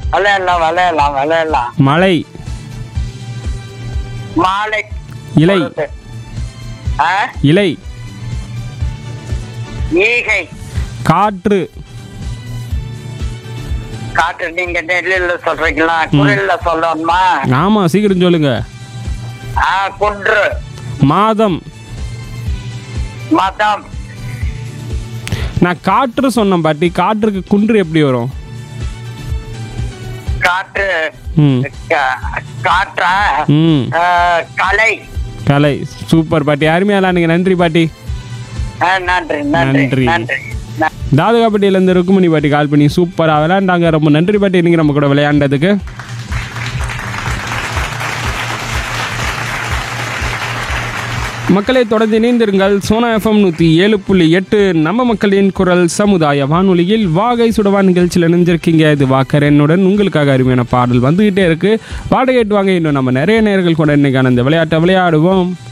விளையாடலாம் விளையாடலாம் விளையாடலாம் மலை மாலை இலை ஆ? இலை ஈகை காற்று காற்று நீங்க நெல்லில் சொல்றீங்களா குரல்ல சொல்லணுமா ஆமாம் சீக்கிரம் சொல்லுங்க ஆ, குன்று மாதம் மதம் நான் காற்று சொன்னேன் பாட்டி காற்றுக்கு குன்று எப்படி வரும் காற்று ம் கா- காற்றா ம் ஆ, கலை கலை சூப்பர் பாட்டி அருமையா விளாண்டுங்க நன்றி பாட்டி ஆ, நன்றி நன்றி நன்றி. நன்றி ந- தாதுகாப்பட்டியிலேருந்து ருக்குமணி பாட்டி கால் பண்ணி சூப்பராக விளையாண்டாங்க ரொம்ப நன்றி பாட்டி நீங்கள் நம்ம கூட விளையாண்டதுக்கு மக்களை தொடர்ந்து இணைந்திருங்கள் சோனா எஃப்எம் நூற்றி ஏழு புள்ளி எட்டு நம்ம மக்களின் குரல் சமுதாய வானொலியில் வாகை சுடவா நிகழ்ச்சியில் இணைஞ்சிருக்கீங்க இது வாக்கரனுடன் உங்களுக்காக அருமையான பாடல் வந்துகிட்டே இருக்கு பாட கேட்டு வாங்க இன்னும் நம்ம நிறைய நேர்கள் கூட இன்னைக்கான இந்த விளையாட்டை விளையாடுவோம்